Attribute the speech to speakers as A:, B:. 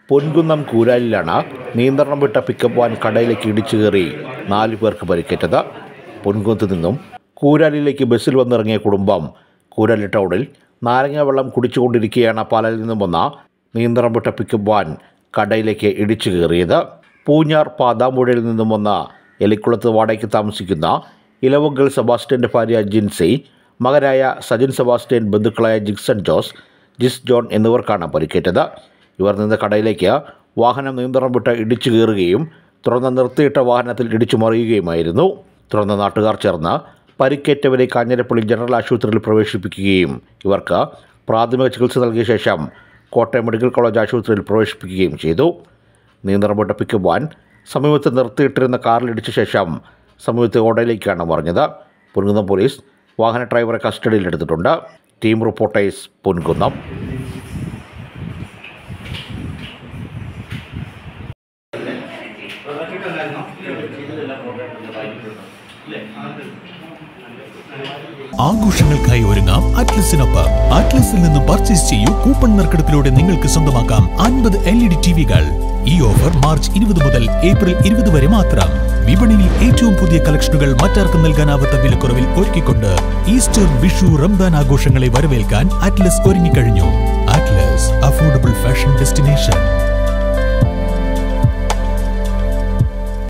A: പൊൻകുന്നം കൂരാലിലാണ് നിയന്ത്രണം വിട്ട pickup van കടയിലേക്ക് ഇടിച്ചു കയറി നാലു പേർക്ക് പരിക്കേറ്റത് പൊൻകുന്നത്ത് നിന്നും കൂരാലിലേക്ക് ബസ്സിൽ വന്നിറങ്ങിയ കുടുംബം കൂരാലി ടൗണിൽ നാരങ്ങ വെള്ളം കുടിച്ചുകൊണ്ടിരിക്കെയാണ് പാലയിൽ നിന്നും വന്ന നിയന്ത്രണം വിട്ട പിക്കപ്പ് വാൻ കടയിലേക്ക് ഇടിച്ചു കയറിയത് പൂഞ്ഞാർ പാതാമ്പുഴയിൽ നിന്നും വന്ന എലിക്കുളത്ത് വാടകയ്ക്ക് താമസിക്കുന്ന ഇലവുങ്കൽ സെബാസ്റ്റ്യൻ്റെ ഭാര്യ ജിൻസി മകനായ സജിൻ സെബാസ്റ്റ്യൻ ബന്ധുക്കളായ ജിക്സൺ ജോസ് ജിസ് ജോൺ എന്നിവർക്കാണ് പരിക്കേറ്റത് ഇവർ നിന്ന് കടയിലേക്ക് വാഹനം നിയന്ത്രണം വിട്ട് ഇടിച്ചു കയറുകയും തുടർന്ന് നിർത്തിയിട്ട വാഹനത്തിൽ ഇടിച്ചു മറിയുകയുമായിരുന്നു തുടർന്ന് നാട്ടുകാർ ചേർന്ന് പരിക്കേറ്റവരെ കാഞ്ഞിരപ്പള്ളി ജനറൽ ആശുപത്രിയിൽ പ്രവേശിപ്പിക്കുകയും ഇവർക്ക് പ്രാഥമിക ചികിത്സ നൽകിയ ശേഷം കോട്ടയം മെഡിക്കൽ കോളേജ് ആശുപത്രിയിൽ പ്രവേശിപ്പിക്കുകയും ചെയ്തു നിയന്ത്രണം വിട്ട പിക്കപ്പ് വാൻ സമീപത്ത് നിർത്തിയിട്ടിരുന്ന കാറിലിടിച്ച ശേഷം സമീപത്തെ ഓടയിലേക്കാണ് മറിഞ്ഞത് പൊൻകുന്നം പോലീസ് വാഹന ഡ്രൈവറെ കസ്റ്റഡിയിലെടുത്തിട്ടുണ്ട് ടീം റിപ്പോർട്ടേഴ്സ് പൊൻകുന്നം
B: ആഘോഷങ്ങൾക്കായി ഒരുങ്ങാം അറ്റ്ലസിനൊപ്പം അറ്റ്ലസിൽ നിന്ന് പർച്ചേസ് ചെയ്യൂ കൂപ്പൺ നറുക്കെടുപ്പിലൂടെ നിങ്ങൾക്ക് സ്വന്തമാക്കാം അൻപത് എൽ ഇ ഡി ടിവികൾ ഈ ഓഫർ മാർച്ച് ഇരുപത് മുതൽ ഏപ്രിൽ ഇരുപത് വരെ മാത്രം വിപണിയിൽ ഏറ്റവും പുതിയ കളക്ഷനുകൾ മറ്റാർക്കും നൽകാനാവാത്ത വിലക്കുറവിൽ ഒരുക്കിക്കൊണ്ട് ഈസ്റ്റർ വിഷു റംദാൻ ആഘോഷങ്ങളെ വരവേൽക്കാൻ അറ്റ്ലസ് ഒരുങ്ങിക്കഴിഞ്ഞു അറ്റ്ലസ് അഫോർഡബിൾ ഫാഷൻ ഡെസ്റ്റിനേഷൻ